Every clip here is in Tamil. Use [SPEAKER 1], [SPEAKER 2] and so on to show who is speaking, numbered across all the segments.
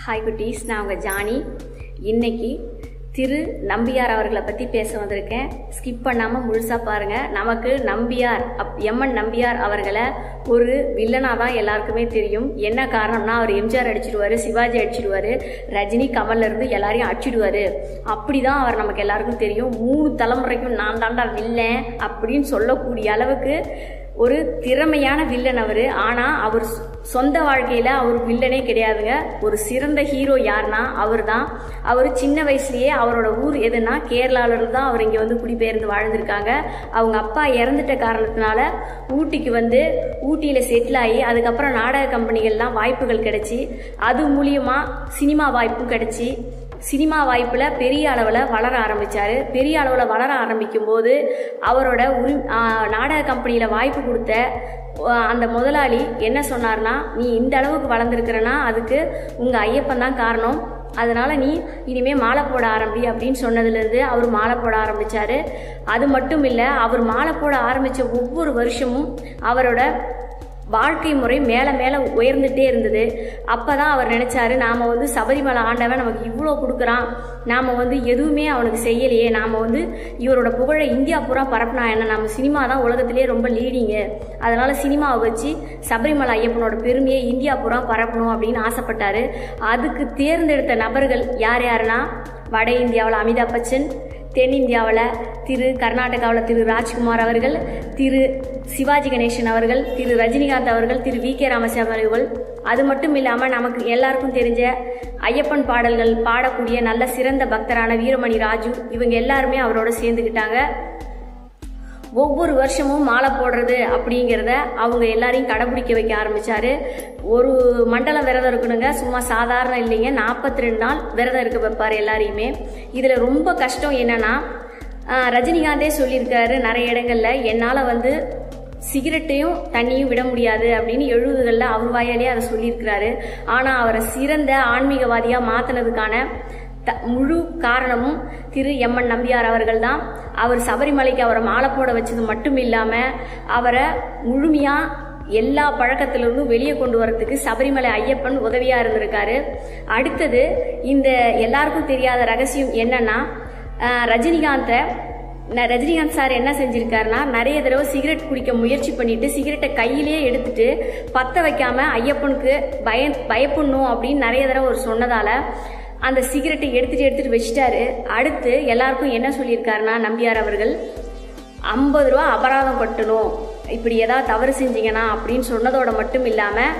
[SPEAKER 1] ஹாய் குட்டீஸ் நான் உங்கள் ஜானி இன்னைக்கு திரு நம்பியார் அவர்களை பற்றி பேச வந்திருக்கேன் ஸ்கிப் பண்ணாமல் முழுசாக பாருங்கள் நமக்கு நம்பியார் அப் எம்என் நம்பியார் அவர்களை ஒரு வில்லனாக தான் எல்லாருக்குமே தெரியும் என்ன காரணம்னா அவர் எம்ஜிஆர் அடிச்சிடுவார் சிவாஜி அடிச்சிடுவார் ரஜினி கமல்ல இருந்து எல்லாரையும் அடிச்சிடுவார் அப்படி தான் அவர் நமக்கு எல்லாருக்கும் தெரியும் மூணு தலைமுறைக்கும் நான் தாண்டா வில்லன் அப்படின்னு சொல்லக்கூடிய அளவுக்கு ஒரு திறமையான வில்லன் அவர் ஆனால் அவர் சொ- சொந்த வாழ்க்கையில் அவர் வில்லனே கிடையாதுங்க ஒரு சிறந்த ஹீரோ யாருன்னா அவர் தான் அவர் சின்ன வயசுலயே அவரோட ஊர் எதுனா கேரளால இருந்து தான் அவர் இங்கே வந்து குடிபெயர்ந்து வாழ்ந்திருக்காங்க அவங்க அப்பா இறந்துட்ட காரணத்தினால ஊட்டிக்கு வந்து ஊட்டியில் செட்டில் ஆகி அதுக்கப்புறம் நாடக கம்பெனிகள்லாம் வாய்ப்புகள் கிடைச்சி அது மூலியமா சினிமா வாய்ப்பும் கிடைச்சி சினிமா வாய்ப்பில் பெரிய அளவில் வளர ஆரம்பித்தார் பெரிய அளவில் வளர ஆரம்பிக்கும் போது அவரோட உரி ஆ, நாடக கம்பெனியில் வாய்ப்பு கொடுத்த ஆ, அந்த முதலாளி என்ன சொன்னார்னா நீ இந்த அளவுக்கு வளர்ந்துருக்கிறனா அதுக்கு உங்கள் ஐயப்பன் தான் காரணம் அதனால நீ இனிமே மாலை போட ஆரம்பி அப்படின்னு சொன்னதுலேருந்து அவர் மாலை போட ஆரம்பிச்சாரு அது மட்டும் இல்லை அவர் மாலை போட ஆரம்பித்த ஒவ்வொரு வருஷமும் அவரோட வாழ்க்கை முறை மேலே மேலே உயர்ந்துட்டே இருந்தது அப்போ தான் அவர் நினச்சாரு நாம் வந்து சபரிமலை ஆண்டவன் நமக்கு இவ்வளோ கொடுக்குறான் நாம் வந்து எதுவுமே அவனுக்கு செய்யலையே நாம் வந்து இவரோட புகழை இந்தியா பூரா பரப்புனா என்ன நம்ம சினிமா தான் உலகத்திலே ரொம்ப லீடிங்கு அதனால் சினிமாவை வச்சு சபரிமலை ஐயப்பனோட பெருமையை இந்தியா பூரா பரப்பணும் அப்படின்னு ஆசைப்பட்டாரு அதுக்கு தேர்ந்தெடுத்த நபர்கள் யார் யாருன்னா வட இந்தியாவில் அமிதாப் பச்சன் தென்னிந்தியாவில் திரு கர்நாடகாவில் திரு ராஜ்குமார் அவர்கள் திரு சிவாஜி கணேசன் அவர்கள் திரு ரஜினிகாந்த் அவர்கள் திரு வி கே ராமசாமி அவர்கள் அது மட்டும் இல்லாமல் நமக்கு எல்லாருக்கும் தெரிஞ்ச ஐயப்பன் பாடல்கள் பாடக்கூடிய நல்ல சிறந்த பக்தரான வீரமணி ராஜு இவங்க எல்லாருமே அவரோட சேர்ந்துக்கிட்டாங்க ஒவ்வொரு வருஷமும் மாலை போடுறது அப்படிங்கிறத அவங்க எல்லாரையும் கடைபிடிக்க வைக்க ஆரம்பிச்சாரு ஒரு மண்டலம் விரதம் இருக்கணுங்க சும்மா சாதாரண இல்லைங்க நாற்பத்தி ரெண்டு நாள் விரதம் இருக்க வைப்பார் எல்லாரையுமே இதில் ரொம்ப கஷ்டம் என்னன்னா ஆஹ், ரஜினிகாந்தே சொல்லியிருக்காரு நிறைய இடங்கள்ல என்னால் வந்து சிகரெட்டையும் தண்ணியும் விட முடியாது அப்படின்னு எழுபதுகளில் அவர் வாயாலே அதை சொல்லியிருக்கிறாரு ஆனால் அவரை சிறந்த ஆன்மீகவாதியாக மாற்றினதுக்கான த முழு காரணமும் திரு எம்என் நம்பியார் அவர்கள் தான் அவர் சபரிமலைக்கு அவரை மாலை போட வச்சது மட்டும் இல்லாமல் அவரை முழுமையாக எல்லா பழக்கத்திலிருந்தும் வெளியே கொண்டு வரத்துக்கு சபரிமலை ஐயப்பன் உதவியா இருந்திருக்காரு அடுத்தது இந்த எல்லாருக்கும் தெரியாத ரகசியம் என்னன்னா ஆஹ், ரஜினிகாந்தை ந- ரஜினிகாந்த் சார் என்ன செஞ்சிருக்காருன்னா நிறைய தடவை சிகரெட் குடிக்க முயற்சி பண்ணிட்டு சிகரெட்டை கையிலேயே எடுத்துட்டு பத்த வைக்காம ஐயப்பனுக்கு பய பயப்படணும் அப்படின்னு நிறைய தடவை அவர் சொன்னதால அந்த சிகரெட்டை எடுத்துட்டு எடுத்துட்டு வச்சிட்டாரு அடுத்து எல்லாருக்கும் என்ன சொல்லியிருக்காருன்னா நம்பியார் அவர்கள் ஐம்பது ரூபா அபராதம் கட்டணும் இப்படி ஏதாவது தவறு செஞ்சீங்கன்னா அப்படின்னு சொன்னதோட மட்டும் இல்லாமல்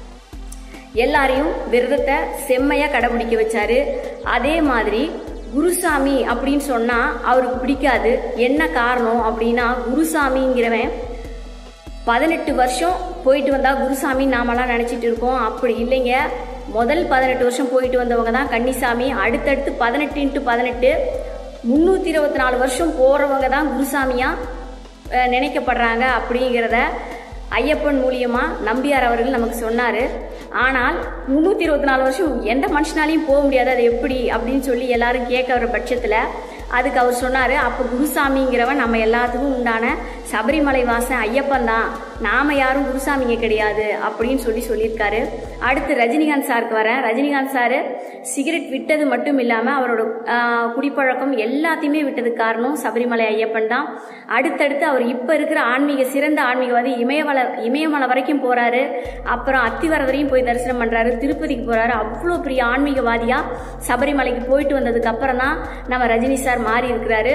[SPEAKER 1] எல்லாரையும் விரதத்தை செம்மையா கடைபிடிக்க வச்சாரு அதே மாதிரி குருசாமி அப்படின்னு சொன்னா அவருக்கு பிடிக்காது என்ன காரணம் அப்படின்னா குருசாமிங்கிறவன் பதினெட்டு வருஷம் போயிட்டு வந்தா குருசாமி நாமெல்லாம் நினைச்சிட்டு இருக்கோம் அப்படி இல்லைங்க முதல் பதினெட்டு வருஷம் போயிட்டு வந்தவங்க தான் கன்னிசாமி அடுத்தடுத்து பதினெட்டு இன்ட்டு பதினெட்டு முந்நூற்றி இருபத்தி நாலு வருஷம் போகிறவங்க தான் குருசாமியா அஹ், நினைக்கப்படுறாங்க அப்படிங்கிறத ஐயப்பன் மூலியமா நம்பியார் அவர்கள் நமக்கு சொன்னார் ஆனால் முந்நூற்றி இருபத்தி நாலு வருஷம் எந்த மனுஷனாலையும் போக முடியாது அது எப்படி அப்படின்னு சொல்லி எல்லாரும் கேட்க வர பட்சத்தில் அதுக்கு அவர் சொன்னார் அப்போ குருசாமிங்கிறவன் நம்ம எல்லாத்துக்கும் உண்டான சபரிமலை வாசன் ஐயப்பன் தான் நாம யாரும் குருசாமிங்க கிடையாது அப்படின்னு சொல்லி சொல்லியிருக்காரு அடுத்து ரஜினிகாந்த் சாருக்கு வரேன் ரஜினிகாந்த் சார் சிகரெட் விட்டது மட்டும் இல்லாமல் அவரோட ஆஹ், குடிப்பழக்கம் எல்லாத்தையுமே விட்டதுக்கு காரணம் சபரிமலை ஐயப்பன் தான் அடுத்தடுத்து அவர் இப்போ இருக்கிற ஆன்மீக சிறந்த ஆன்மீகவாதி இமயமலை இமயமலை வரைக்கும் போறாரு அப்புறம் அத்திவரதரையும் போய் தரிசனம் பண்றாரு திருப்பதிக்கு போறாரு அவ்வளோ பெரிய ஆன்மீகவாதியா சபரிமலைக்கு போயிட்டு வந்ததுக்கு அப்புறம் தான் நம்ம ரஜினி சார் மாறி இருக்கிறாரு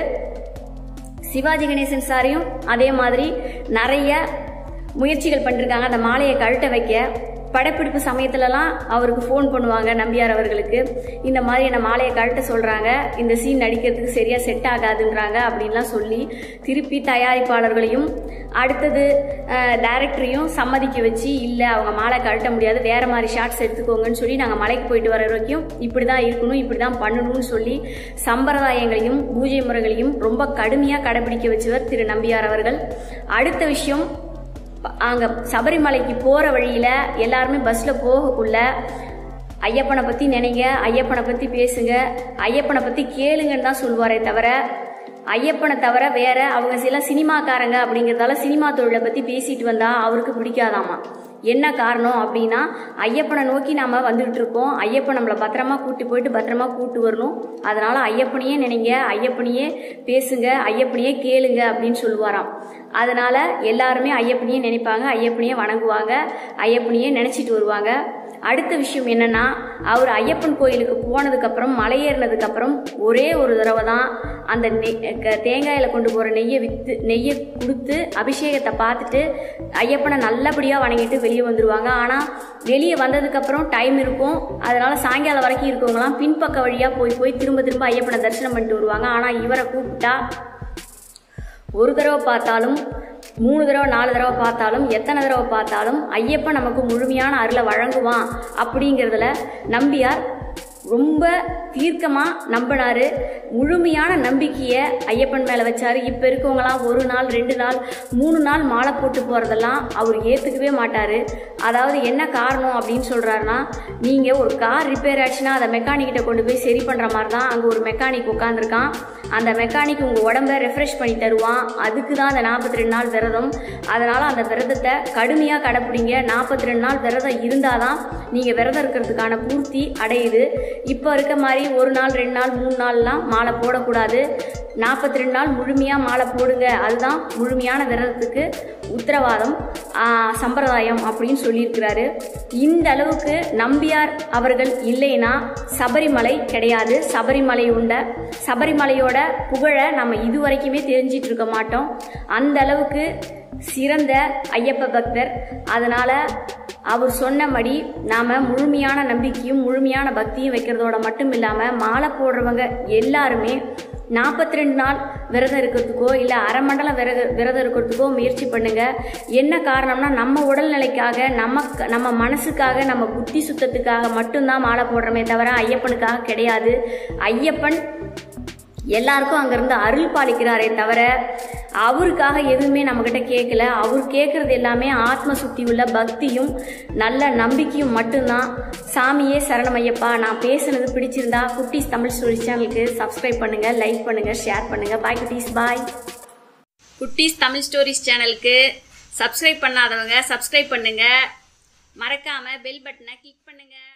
[SPEAKER 1] சிவாஜி கணேசன் சாரையும் அதே மாதிரி நிறைய முயற்சிகள் பண்ணிருக்காங்க அந்த மாலையை கழட்ட வைக்க படப்பிடிப்பு சமயத்துலலாம் அவருக்கு ஃபோன் பண்ணுவாங்க நம்பியார் அவர்களுக்கு இந்த மாதிரி என்ன மாலையை கழட்ட சொல்கிறாங்க இந்த சீன் நடிக்கிறதுக்கு சரியாக செட் ஆகாதுன்றாங்க அப்படின்லாம் சொல்லி திருப்பி தயாரிப்பாளர்களையும் அடுத்தது டைரக்டரையும் சம்மதிக்க வச்சு இல்லை அவங்க மாலை கழட்ட முடியாது வேற மாதிரி ஷார்ட்ஸ் எடுத்துக்கோங்கன்னு சொல்லி நாங்கள் மலைக்கு போயிட்டு வர வரைக்கும் இப்படி தான் இருக்கணும் இப்படி தான் பண்ணணும்னு சொல்லி சம்பிரதாயங்களையும் பூஜை முறைகளையும் ரொம்ப கடுமையாக கடைபிடிக்க வச்சவர் திரு நம்பியார் அவர்கள் அடுத்த விஷயம் அங்கே சபரிமலைக்கு போகிற வழியில் எல்லாருமே பஸ்ஸில் போகக்குள்ள ஐயப்பனை பற்றி நினைங்க ஐயப்பனை பற்றி பேசுங்க ஐயப்பனை பற்றி கேளுங்கன்னு தான் சொல்லுவாரே தவிர ஐயப்பனை தவிர வேற அவங்க சில சினிமாக்காரங்க அப்படிங்கிறதால சினிமா தொழிலை பற்றி பேசிட்டு வந்தா அவருக்கு பிடிக்காதாமா என்ன காரணம் அப்படின்னா ஐயப்பனை நோக்கி நாம் வந்துகிட்டு இருக்கோம் ஐயப்பன் நம்மளை பத்திரமா கூட்டி போயிட்டு பத்திரமா கூட்டு வரணும் அதனால ஐயப்பனையே நினைங்க ஐயப்பனையே பேசுங்க ஐயப்பனையே கேளுங்க அப்படின்னு சொல்லுவாராம் அதனால எல்லாருமே ஐயப்பனையே நினைப்பாங்க ஐயப்பனையே வணங்குவாங்க ஐயப்பனையே நினைச்சிட்டு வருவாங்க அடுத்த விஷயம் என்னன்னா அவர் ஐயப்பன் கோயிலுக்கு போனதுக்கப்புறம் மலையேறினதுக்கப்புறம் ஒரே ஒரு தடவை தான் அந்த நெய் க- தேங்காயில கொண்டு போகிற நெய்யை விற்று நெய்யை கொடுத்து அபிஷேகத்தை பார்த்துட்டு ஐயப்பனை நல்லபடியாக வணங்கிட்டு வெளியே வந்துடுவாங்க ஆனால் வெளியே வந்ததுக்கப்புறம் டைம் இருக்கும் அதனால சாயங்காலம் வரைக்கும் இருக்கவங்களாம் பின்பக்க வழியாக போய் போய் திரும்ப திரும்ப ஐயப்பனை தரிசனம் பண்ணிட்டு வருவாங்க ஆனால் இவரை கூப்பிட்டா ஒரு தடவை பார்த்தாலும் மூணு தடவை நாலு தடவை பார்த்தாலும் எத்தனை தடவை பார்த்தாலும் ஐயப்பன் நமக்கு முழுமையான அருளை வழங்குவான் அப்படிங்கிறதுல நம்பியார் ரொம்ப தீர்க்கமாக நம்பினாரு முழுமையான நம்பிக்கையை ஐயப்பன் மேலே வச்சாரு இப்போ இருக்கவங்களாம் ஒரு நாள் ரெண்டு நாள் மூணு நாள் மாலை போட்டு போகிறதெல்லாம் அவர் ஏற்றுக்கவே மாட்டார் அதாவது என்ன காரணம் அப்படின்னு சொல்கிறாருன்னா நீங்கள் ஒரு கார் ரிப்பேர் ஆச்சுன்னா அதை மெக்கானிக்கிட்ட கொண்டு போய் சரி பண்ணுற மாதிரி தான் அங்கே ஒரு மெக்கானிக் உட்காந்துருக்கான் அந்த மெக்கானிக் உங்கள் உடம்ப ரெஃப்ரெஷ் பண்ணி தருவான் அதுக்கு தான் அந்த நாற்பத்தி ரெண்டு நாள் விரதம் அதனால் அந்த விரதத்தை கடுமையாக கடைப்பிடிங்க நாற்பத்தி ரெண்டு நாள் விரதம் இருந்தால் தான் நீங்கள் விரதம் இருக்கிறதுக்கான பூர்த்தி அடையுது இப்போ இருக்க மாதிரி ஒரு நாள் ரெண்டு நாள் மூணு நாள்லாம் மாலை போடக்கூடாது நாற்பத்தி ரெண்டு நாள் முழுமையாக மாலை போடுங்க அதுதான் முழுமையான விரதத்துக்கு உத்தரவாதம் ஆஹ், சம்பிரதாயம் அப்படின்னு சொல்லியிருக்கிறாரு இந்த அளவுக்கு நம்பியார் அவர்கள் இல்லைன்னா சபரிமலை கிடையாது சபரிமலை உண்ட சபரிமலையோட புகழை நம்ம இதுவரைக்குமே தெரிஞ்சிட்டு இருக்க மாட்டோம் அந்த அளவுக்கு சிறந்த ஐயப்ப பக்தர் அதனால அவர் சொன்னபடி நாம முழுமையான நம்பிக்கையும் முழுமையான பக்தியும் வைக்கிறதோட மட்டும் இல்லாம மாலை போடுறவங்க எல்லாருமே நாற்பத்தி ரெண்டு நாள் விரதம் இருக்கிறதுக்கோ இல்லை அரை மண்டலம் விரத விரதம் இருக்கிறதுக்கோ முயற்சி பண்ணுங்க என்ன காரணம்னா நம்ம உடல்நிலைக்காக நம்ம நம்ம மனசுக்காக நம்ம புத்தி சுத்தத்துக்காக மட்டும்தான் மாலை போடுறோமே தவிர ஐயப்பனுக்காக கிடையாது ஐயப்பன் எல்லாருக்கும் அங்கிருந்து அருள் பாலிக்கிறாரே தவிர அவருக்காக எதுவுமே நம்மக்கிட்ட கேட்கல அவர் கேட்கறது எல்லாமே ஆத்ம சுத்தி உள்ள பக்தியும் நல்ல நம்பிக்கையும் மட்டும்தான் சாமியே சரணமையப்பா நான் பேசுனது பிடிச்சிருந்தா குட்டீஸ் தமிழ் ஸ்டோரி சேனலுக்கு சப்ஸ்கிரைப் பண்ணுங்க லைக் பண்ணுங்க ஷேர் பண்ணுங்க பாய் குட்டீஸ் பாய் குட்டீஸ் தமிழ் ஸ்டோரிஸ் சேனலுக்கு சப்ஸ்கிரைப் பண்ணாதவங்க சப்ஸ்கிரைப் பண்ணுங்க மறக்காம பெல் பட்டனை கிளிக் பண்ணுங்க